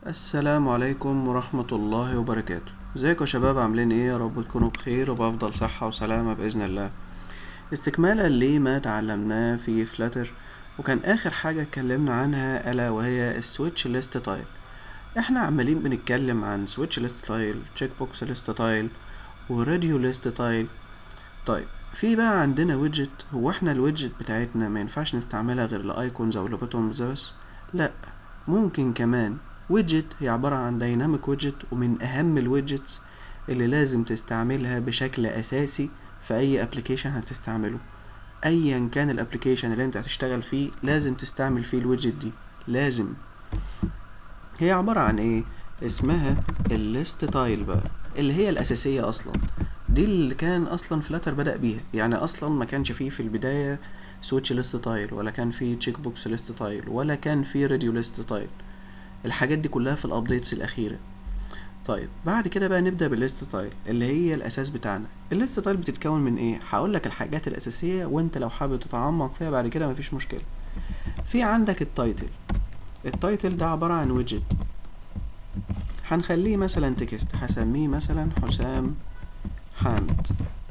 السلام عليكم ورحمة الله وبركاته ازيكم يا شباب عاملين ايه يا رب تكونوا بخير وبأفضل صحة وسلامة بإذن الله استكمالا لما تعلمناه في فلاتر وكان آخر حاجة اتكلمنا عنها ألا وهي السويتش ليست تايل احنا عمالين بنتكلم عن سويتش ليست تايل تشيك بوكس ليست تايل وراديو ليست تايل طيب في بقى عندنا ويدجت هو احنا الويدجت بتاعتنا ما ينفعش نستعملها غير لايكونز او لبوتومز بس لا ممكن كمان ويدجت هي عبارة عن دايناميك ويدجت ومن أهم الويدجتس اللي لازم تستعملها بشكل أساسي في أي ابلكيشن هتستعمله أيا كان الابلكيشن اللي انت هتشتغل فيه لازم تستعمل فيه الويدجت دي لازم هي عبارة عن ايه اسمها الليست تايل بقى اللي هي الأساسية أصلا دي اللي كان أصلا فلاتر بدأ بيها يعني أصلا ما كانش فيه في البداية سويتش ليست تايل ولا كان فيه تشيك بوكس ليست تايل ولا كان فيه راديو ليست تايل الحاجات دي كلها في الابديتس الاخيره طيب بعد كده بقى نبدا بالليست تايل اللي هي الاساس بتاعنا الليست تايل بتتكون من ايه هقول لك الحاجات الاساسيه وانت لو حابب تتعمق فيها بعد كده مفيش مشكله في عندك التايتل التايتل ده عباره عن ويدجت هنخليه مثلا تكست هسميه مثلا حسام حامد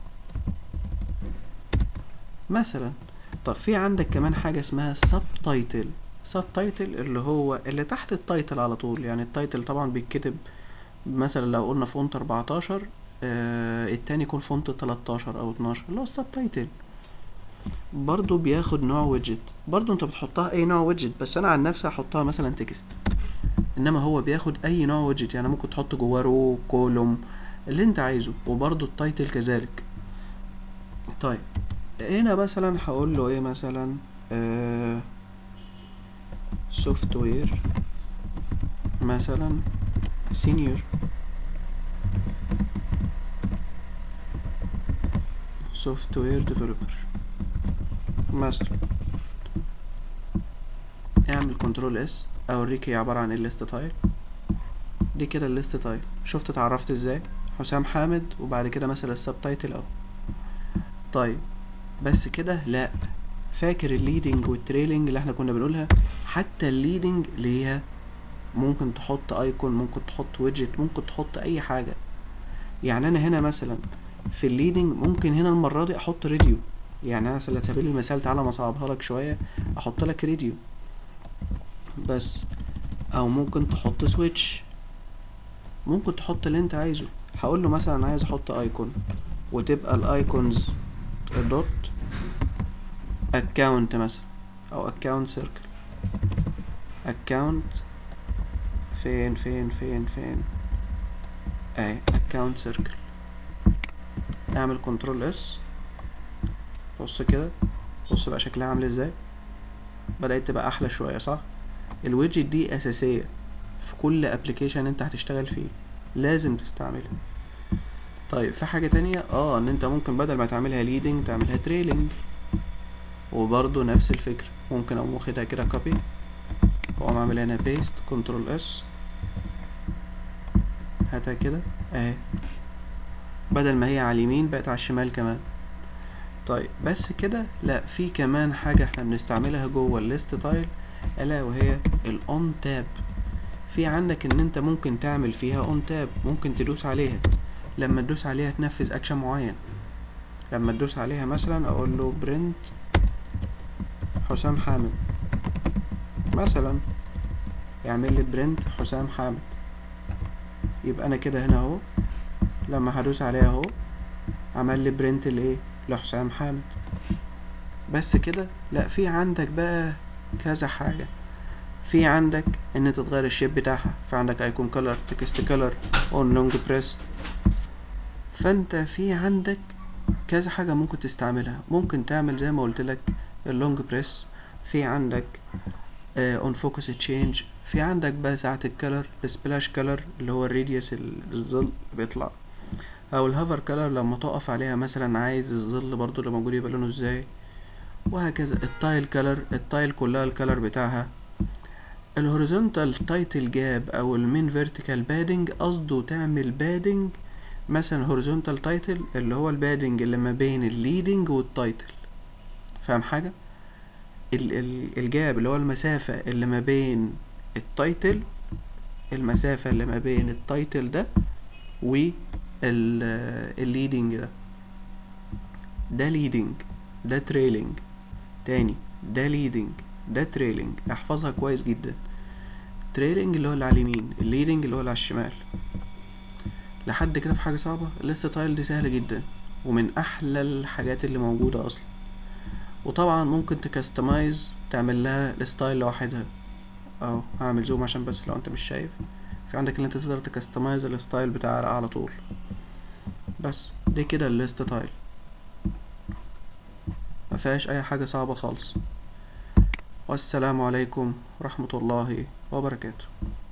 مثلا طب في عندك كمان حاجه اسمها سب تايتل سب تايتل اللي هو اللي تحت التايتل على طول يعني التايتل طبعا بيتكتب مثلا لو قلنا فونت 14 آه التاني يكون فونت 13 او 12 اللي هو السب تايتل برضو بياخد نوع ويدجت برضو انت بتحطها اي نوع ويدجت بس انا عن نفسي هحطها مثلا تكست انما هو بياخد اي نوع ويدجت يعني ممكن تحط جواه رو كولوم اللي انت عايزه وبرضو التايتل كذلك طيب هنا مثلا هقول له ايه مثلا آه سوفت وير مثلا سينيور سوفت وير ديفلوبر مثلا اعمل كنترول اس اوريك هي عبارة عن ايه الليست تايل دي كده الليست تايل شفت اتعرفت ازاي حسام حامد وبعد كده مثلا السب تايتل اهو طيب بس كده لا فاكر الليدنج والتريلينج اللي احنا كنا بنقولها حتى الليدنج ليها ممكن تحط ايكون ممكن تحط ويدجت ممكن تحط اي حاجه يعني انا هنا مثلا في الليدنج ممكن هنا المره دي احط راديو يعني انا على سبيل المثال تعالى ما اصعبها لك شويه احط لك راديو بس او ممكن تحط سويتش ممكن تحط اللي انت عايزه هقول له مثلا عايز احط ايكون وتبقى الايكونز دوت account مثلا او account circle account فين فين فين فين اهي account circle اعمل كنترول اس بص كده بص بقى شكلها عامل ازاي بدأت تبقى احلى شوية صح الويدجت دي اساسية في كل ابلكيشن انت هتشتغل فيه لازم تستعملها طيب في حاجة تانية اه ان انت ممكن بدل ما تعملها leading تعملها trailing وبرضو نفس الفكرة ممكن اقوم واخدها كده كوبي واقوم اعمل هنا بيست كنترول اس هاتها كده اهي بدل ما هي على اليمين بقت على الشمال كمان طيب بس كده لا في كمان حاجة احنا بنستعملها جوه الليست تايل الا وهي الاون تاب في عندك ان انت ممكن تعمل فيها اون تاب ممكن تدوس عليها لما تدوس عليها تنفذ اكشن معين لما تدوس عليها مثلا اقول له برنت حسام حامد مثلا يعمل لي برنت حسام حامد يبقى انا كده هنا اهو لما هدوس عليها اهو عمل لي برنت لايه لحسام حامد بس كده لا في عندك بقى كذا حاجة في عندك ان تتغير الشيب بتاعها في عندك ايكون كولر تكست كولر اون لونج بريس فانت في عندك كذا حاجة ممكن تستعملها ممكن تعمل زي ما قلت لك اللونج بريس في عندك اون فوكس تشينج في عندك بقى ساعة الكلر السبلاش كلر اللي هو الراديوس الظل بيطلع او الهافر كلر لما تقف عليها مثلا عايز الظل برضو اللي موجود يبقى لونه ازاي وهكذا التايل كلر التايل كلها الكلر بتاعها الهوريزونتال تايتل جاب او المين فيرتيكال بادنج قصده تعمل بادنج مثلا هوريزونتال تايتل اللي هو البادنج اللي ما بين الليدنج والتايتل فاهم حاجه ال ال الجاب اللي هو المسافه اللي ما بين التايتل المسافة اللي ما بين التايتل ده والليدنج ده ده ليدنج ده تريلينج تاني ده ليدنج ده تريلينج احفظها كويس جدا تريلينج اللي هو اللي على اليمين الليدنج اللي هو اللي على الشمال لحد كده في حاجة صعبة الليست تايل دي سهلة جدا ومن احلى الحاجات اللي موجودة اصلا وطبعا ممكن تكستمايز تعمل لها الستايل لوحدها اهو هعمل زوم عشان بس لو انت مش شايف في عندك ان انت تقدر تكستمايز الستايل بتاعها على طول بس دي كده الليست تايل ما فيهاش اي حاجة صعبة خالص والسلام عليكم ورحمة الله وبركاته